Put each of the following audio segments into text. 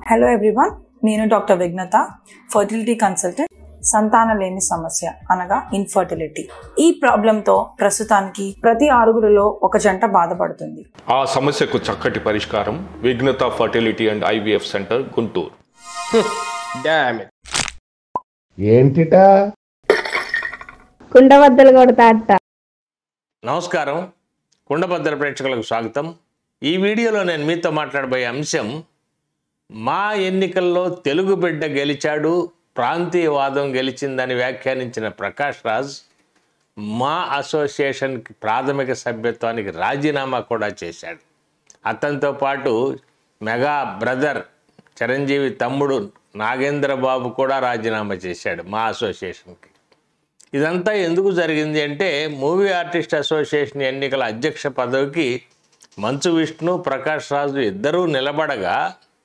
hello everyone నేను doctor Vighnata fertility consultant సంతానలేమి సమస్య అనగా ఇన్ఫర్టిలిటీ ఈ ప్రాబ్లంతో ప్రస్తుతానికి ప్రతి ఆరుగురిలో ఒక జంట బాధపడుతుంది ఆ సమస్యకు చక్కటి పరిష్కారం Vighnata fertility and IVF centre Guntur డామ్ ఇట్ ఏంటిటా కుండబద్దలు కొడతా అట్ట నమస్కారం కుండబద్దల ప్రేక్షకులకు స్వాగతం ఈ వీడియోలో నేను మీతో మాట్లాడబోయే అంశం మా ఎన్నికల్లో తెలుగు బిడ్డ గెలిచాడు ప్రాంతీయవాదం గెలిచిందని వ్యాఖ్యానించిన ప్రకాష్ రాజ్ మా అసోసియేషన్కి ప్రాథమిక సభ్యత్వానికి రాజీనామా కూడా చేశాడు అతనితో పాటు మెగా బ్రదర్ చిరంజీవి తమ్ముడు నాగేంద్ర బాబు కూడా రాజీనామా చేశాడు మా అసోసియేషన్కి ఇదంతా ఎందుకు జరిగింది అంటే మూవీ ఆర్టిస్ట్ అసోసియేషన్ ఎన్నికల అధ్యక్ష పదవికి మంచు విష్ణు ప్రకాష్ రాజు ఇద్దరూ నిలబడగా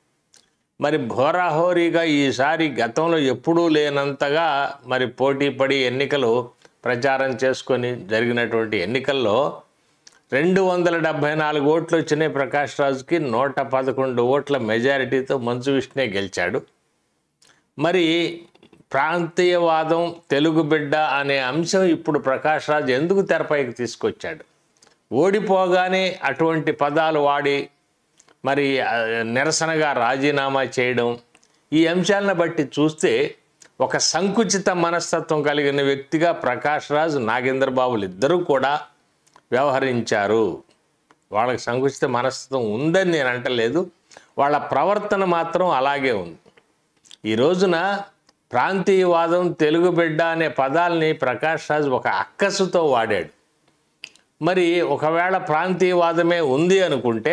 మరి ఘోరాహోరీగా ఈసారి గతంలో ఎప్పుడూ లేనంతగా మరి పోటీ పడి ఎన్నికలు ప్రచారం చేసుకొని జరిగినటువంటి ఎన్నికల్లో రెండు వందల డెబ్భై నాలుగు ఓట్లు వచ్చినాయి ప్రకాష్ రాజుకి నూట పదకొండు ఓట్ల మెజారిటీతో మంచు విష్ణే గెలిచాడు మరి ప్రాంతీయవాదం తెలుగు బిడ్డ అనే అంశం ఇప్పుడు ప్రకాష్ రాజ్ ఎందుకు తెరపైకి తీసుకొచ్చాడు ఓడిపోగానే అటువంటి పదాలు వాడి మరి ఆ, నిరసనగా రాజీనామా చేయడం ఈ అంశాలను బట్టి చూస్తే ఒక సంకుచిత మనస్తత్వం కలిగిన వ్యక్తిగా ప్రకాష్ రాజ్ నాగేంద్ర బాబులు ఇద్దరూ కూడా వ్యవహరించారు వాళ్ళకి సంకుచిత మనస్తత్వం ఉందని నేను అంటలేదు వాళ్ళ ప్రవర్తన మాత్రం అలాగే ఉంది ఈ రోజున ప్రాంతీయవాదం తెలుగు బిడ్డ అనే పదాలని ప్రకాష్ రాజ్ ఒక అక్కసుతో వాడాడు మరి ఒకవేళ ప్రాంతీయవాదమే ఉంది అనుకుంటే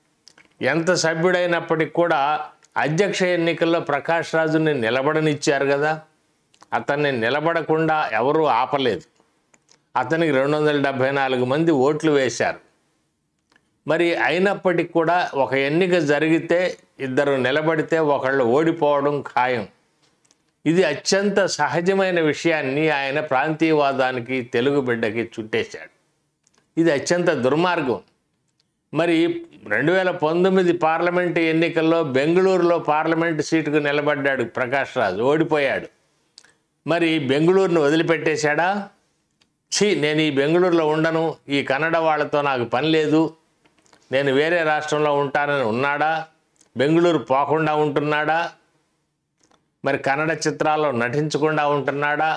ఎంత సభ్యుడైనప్పటికి కూడా అధ్యక్ష ఎన్నికల్లో ప్రకాష్ రాజుని నిలబడనిచ్చారు కదా అతన్ని నిలబడకుండా ఎవరూ ఆపలేదు అతనికి రెండు వందల డెబ్భై నాలుగు మంది ఓట్లు వేశారు మరి అయినప్పటికీ కూడా ఒక ఎన్నిక జరిగితే ఇద్దరు నిలబడితే ఒకళ్ళు ఓడిపోవడం ఖాయం ఇది అత్యంత సహజమైన విషయాన్ని ఆయన ప్రాంతీయవాదానికి తెలుగు బిడ్డకి చుట్టేశాడు ఇది అత్యంత దుర్మార్గం మరి రెండు వేల పంతొమ్మిది పార్లమెంటు ఎన్నికల్లో బెంగళూరులో పార్లమెంటు సీటుకు నిలబడ్డాడు ప్రకాష్ రాజ్ ఓడిపోయాడు మరి బెంగళూరును వదిలిపెట్టేశాడా ఛీ నేను ఈ బెంగళూరులో ఉండను ఈ కన్నడ వాళ్ళతో నాకు పని లేదు నేను వేరే రాష్ట్రంలో ఉంటానని ఉన్నాడా బెంగళూరు పోకుండా ఉంటున్నాడా మరి కన్నడ చిత్రాల్లో నటించకుండా ఉంటున్నాడా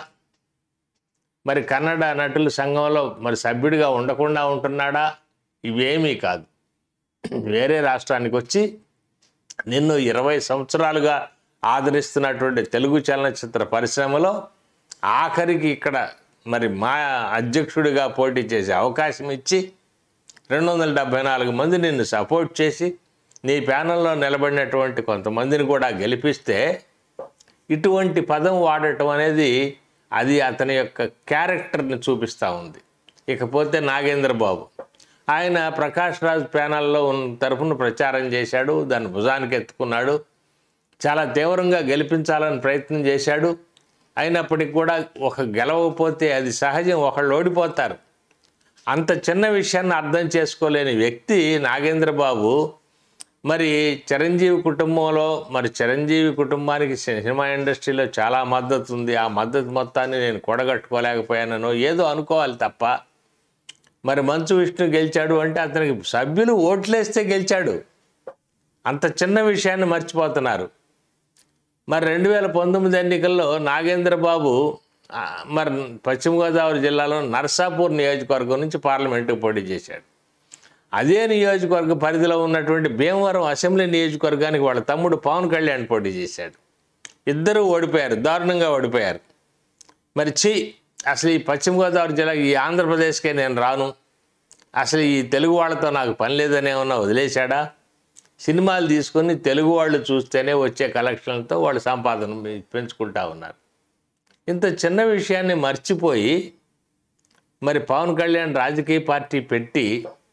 మరి కన్నడ నటుల సంఘంలో మరి సభ్యుడిగా ఉండకుండా ఉంటున్నాడా ఇవేమీ కాదు వేరే రాష్ట్రానికి వచ్చి నిన్ను ఇరవై సంవత్సరాలుగా ఆదరిస్తున్నటువంటి తెలుగు చలనచిత్ర పరిశ్రమలో ఆఖరికి ఇక్కడ మరి మా అధ్యక్షుడిగా పోటీ చేసే అవకాశం ఇచ్చి రెండు వందల డెబ్భై నాలుగు మంది నిన్ను సపోర్ట్ చేసి నీ ప్యానల్లో నిలబడినటువంటి కొంతమందిని కూడా గెలిపిస్తే ఇటువంటి పదం వాడటం అనేది అది అతని యొక్క క్యారెక్టర్ని చూపిస్తూ ఉంది ఇకపోతే నాగేంద్ర బాబు ఆయన ప్రకాష్ రాజ్ ప్యానల్లో ఉన్న తరఫున ప్రచారం చేశాడు దాన్ని భుజానికి ఎత్తుకున్నాడు చాలా తీవ్రంగా గెలిపించాలని ప్రయత్నం చేశాడు అయినప్పటికీ కూడా ఒక గెలవకపోతే అది సహజం ఒకళ్ళు ఓడిపోతారు అంత చిన్న విషయాన్ని అర్థం చేసుకోలేని వ్యక్తి నాగేంద్ర బాబు మరి చిరంజీవి కుటుంబంలో మరి చిరంజీవి కుటుంబానికి సినిమా ఇండస్ట్రీలో చాలా మద్దతు ఉంది ఆ మద్దతు మొత్తాన్ని నేను కూడగట్టుకోలేకపోయానో ఏదో అనుకోవాలి తప్ప మరి మంచు విష్ణు గెలిచాడు అంటే అతనికి సభ్యులు ఓట్లేస్తే గెలిచాడు అంత చిన్న విషయాన్ని మర్చిపోతున్నారు మరి రెండు వేల పంతొమ్మిది ఎన్నికల్లో నాగేంద్ర బాబు ఆ, మరి పశ్చిమ గోదావరి జిల్లాలో నర్సాపూర్ నియోజకవర్గం నుంచి పార్లమెంటుకు పోటీ చేశాడు అదే నియోజకవర్గ పరిధిలో ఉన్నటువంటి భీమవరం అసెంబ్లీ నియోజకవర్గానికి వాళ్ళ తమ్ముడు పవన్ కళ్యాణ్ పోటీ చేశాడు ఇద్దరూ ఓడిపోయారు దారుణంగా ఓడిపోయారు మరి చి అసలు ఈ పశ్చిమ గోదావరి జిల్లా ఈ ఆంధ్రప్రదేశ్కే నేను రాను అసలు ఈ తెలుగు వాళ్ళతో నాకు పని లేదనే ఉన్నా వదిలేశాడా సినిమాలు తీసుకొని తెలుగు వాళ్ళు చూస్తేనే వచ్చే కలెక్షన్లతో వాళ్ళు సంపాదన పెంచుకుంటా ఉన్నారు ఇంత చిన్న విషయాన్ని మర్చిపోయి మరి పవన్ కళ్యాణ్ రాజకీయ పార్టీ పెట్టి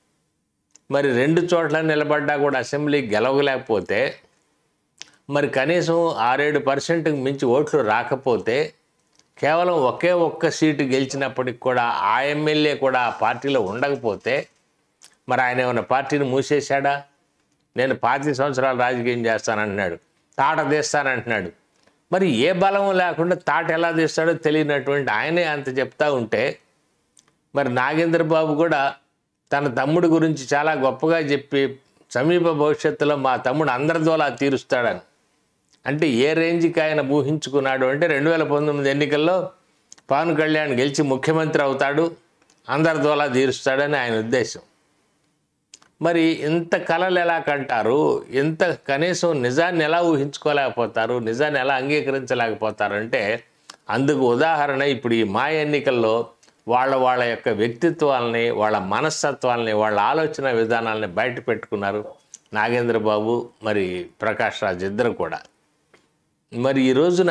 మరి రెండు చోట్ల నిలబడ్డా కూడా అసెంబ్లీ గెలవలేకపోతే మరి కనీసం ఆరేడు పర్సెంట్కి మించి ఓట్లు రాకపోతే కేవలం ఒకే ఒక్క సీటు గెలిచినప్పటికి కూడా ఆ ఎమ్మెల్యే కూడా ఆ పార్టీలో ఉండకపోతే మరి ఆయన ఏమైనా పార్టీని మూసేశాడా నేను పాతి సంవత్సరాలు రాజకీయం చేస్తానంటున్నాడు తాట తీస్తానంటున్నాడు మరి ఏ బలము లేకుండా తాట ఎలా తీస్తాడో తెలియనటువంటి ఆయనే అంత చెప్తా ఉంటే మరి నాగేంద్ర బాబు కూడా తన తమ్ముడు గురించి చాలా గొప్పగా చెప్పి సమీప భవిష్యత్తులో మా తమ్ముడు అందరి దోలా తీరుస్తాడని అంటే ఏ రేంజ్కి ఆయన ఊహించుకున్నాడు అంటే రెండు వేల పంతొమ్మిది ఎన్నికల్లో పవన్ కళ్యాణ్ గెలిచి ముఖ్యమంత్రి అవుతాడు అందరి దోలా తీరుస్తాడని ఆయన ఉద్దేశం మరి ఇంత కళలు ఎలా కంటారు ఇంత కనీసం నిజాన్ని ఎలా ఊహించుకోలేకపోతారు నిజాన్ని ఎలా అంగీకరించలేకపోతారు అంటే అందుకు ఉదాహరణ ఇప్పుడు ఈ మా ఎన్నికల్లో వాళ్ళ వాళ్ళ యొక్క వ్యక్తిత్వాలని వాళ్ళ మనస్తత్వాలని వాళ్ళ ఆలోచన విధానాలని బయట పెట్టుకున్నారు నాగేంద్ర బాబు మరి ప్రకాష్ రాజ్ ఇద్దరు కూడా మరి ఈ రోజున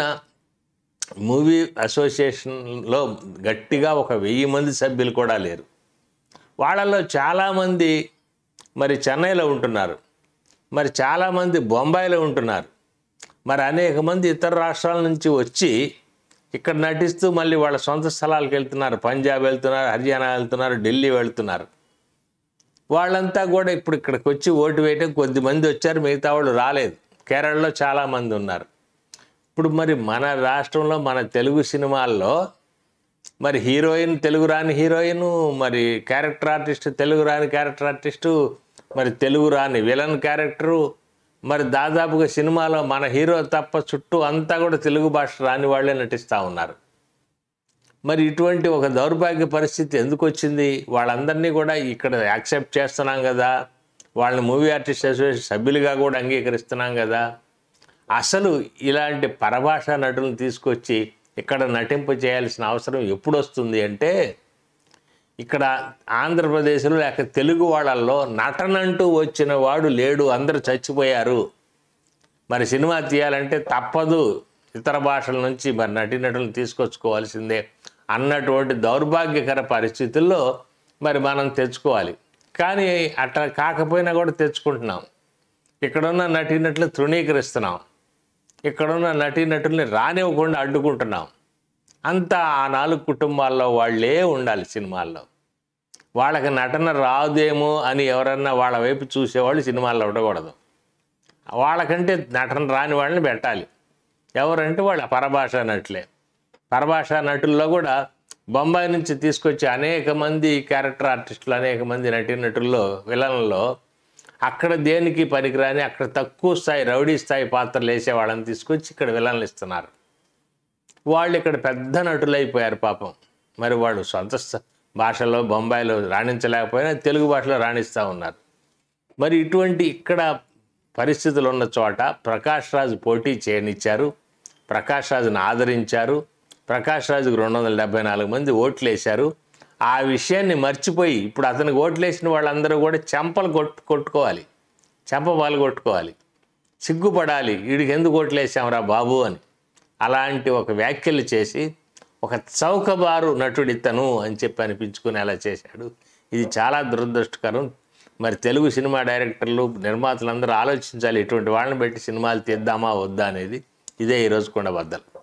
మూవీ అసోసియేషన్లో గట్టిగా ఒక వెయ్యి మంది సభ్యులు కూడా లేరు వాళ్ళలో చాలామంది మరి చెన్నైలో ఉంటున్నారు మరి చాలామంది బొంబాయిలో ఉంటున్నారు మరి అనేక మంది ఇతర రాష్ట్రాల నుంచి వచ్చి ఇక్కడ నటిస్తూ మళ్ళీ వాళ్ళ సొంత స్థలాలకు వెళ్తున్నారు పంజాబ్ వెళ్తున్నారు హర్యానా వెళ్తున్నారు ఢిల్లీ వెళ్తున్నారు వాళ్ళంతా కూడా ఇప్పుడు ఇక్కడికి వచ్చి ఓటు వేయటం కొద్దిమంది వచ్చారు మిగతా వాళ్ళు రాలేదు కేరళలో చాలామంది ఉన్నారు ఇప్పుడు మరి మన రాష్ట్రంలో మన తెలుగు సినిమాల్లో మరి హీరోయిన్ తెలుగు రాని హీరోయిన్ మరి క్యారెక్టర్ ఆర్టిస్ట్ తెలుగు రాని క్యారెక్టర్ ఆర్టిస్టు మరి తెలుగు రాని విలన్ క్యారెక్టరు మరి దాదాపుగా సినిమాలో మన హీరో తప్ప చుట్టూ అంతా కూడా తెలుగు భాష రాని వాళ్ళే నటిస్తూ ఉన్నారు మరి ఇటువంటి ఒక దౌర్భాగ్య పరిస్థితి ఎందుకు వచ్చింది వాళ్ళందరినీ కూడా ఇక్కడ యాక్సెప్ట్ చేస్తున్నాం కదా వాళ్ళని మూవీ ఆర్టిస్ట్ అసోసియేషన్ సభ్యులుగా కూడా అంగీకరిస్తున్నాం కదా అసలు ఇలాంటి పరభాషా నటులను తీసుకొచ్చి ఇక్కడ నటింపు చేయాల్సిన అవసరం ఎప్పుడు వస్తుంది అంటే ఇక్కడ ఆంధ్రప్రదేశ్లో లేక తెలుగు వాళ్ళల్లో నటనంటూ వచ్చిన వాడు లేడు అందరూ చచ్చిపోయారు మరి సినిమా తీయాలంటే తప్పదు ఇతర భాషల నుంచి మరి నటీనటులను తీసుకొచ్చుకోవాల్సిందే అన్నటువంటి దౌర్భాగ్యకర పరిస్థితుల్లో మరి మనం తెచ్చుకోవాలి కానీ అట్లా కాకపోయినా కూడా తెచ్చుకుంటున్నాం ఇక్కడున్న నటీనటులు తృణీకరిస్తున్నాం ఇక్కడున్న నటీనటుల్ని రానివ్వకుండా అడ్డుకుంటున్నాం అంతా ఆ నాలుగు కుటుంబాల్లో వాళ్ళే ఉండాలి సినిమాల్లో వాళ్ళకి నటన రాదేమో అని ఎవరన్నా వాళ్ళ వైపు చూసేవాళ్ళు సినిమాల్లో ఉండకూడదు వాళ్ళకంటే నటన రాని వాళ్ళని పెట్టాలి ఎవరంటే వాళ్ళ పరభాష నటులే పరభాష నటుల్లో కూడా బొంబాయి నుంచి తీసుకొచ్చి అనేక మంది క్యారెక్టర్ ఆర్టిస్టులు అనేక మంది నటీనటుల్లో విలన్లలో అక్కడ దేనికి పనికిరాని అక్కడ తక్కువ స్థాయి రౌడీ స్థాయి పాత్రలు వేసే వాళ్ళని తీసుకొచ్చి ఇక్కడ విలన్లు ఇస్తున్నారు వాళ్ళు ఇక్కడ పెద్ద నటులు అయిపోయారు పాపం మరి వాళ్ళు సొంత స్థ- భాషలో బొంబాయిలో రాణించలేకపోయినా తెలుగు భాషలో రాణిస్తూ ఉన్నారు మరి ఇటువంటి ఇక్కడ పరిస్థితులు ఉన్న చోట ప్రకాష్ రాజు పోటీ చేయనిచ్చారు ప్రకాష్ రాజును ఆదరించారు ప్రకాష్ రాజుకు రెండు వందల డెబ్బై నాలుగు మంది ఓట్లు వేశారు ఆ విషయాన్ని మర్చిపోయి ఇప్పుడు అతనికి ఓట్లు వేసిన వాళ్ళందరూ కూడా చెంపలు కొట్టు కొట్టుకోవాలి చెంప పాలు కొట్టుకోవాలి సిగ్గుపడాలి వీడికి ఎందుకు ఓట్లు వేసాంరా బాబు అని అలాంటి ఒక వ్యాఖ్యలు చేసి ఒక చౌకబారు నటుడితను అని చెప్పి అనిపించుకునేలా చేశాడు ఇది చాలా దురదృష్టకరం మరి తెలుగు సినిమా డైరెక్టర్లు నిర్మాతలు అందరూ ఆలోచించాలి ఇటువంటి వాళ్ళని పెట్టి సినిమాలు తీద్దామా వద్దా అనేది ఇదే ఈరోజు కొండబద్దలు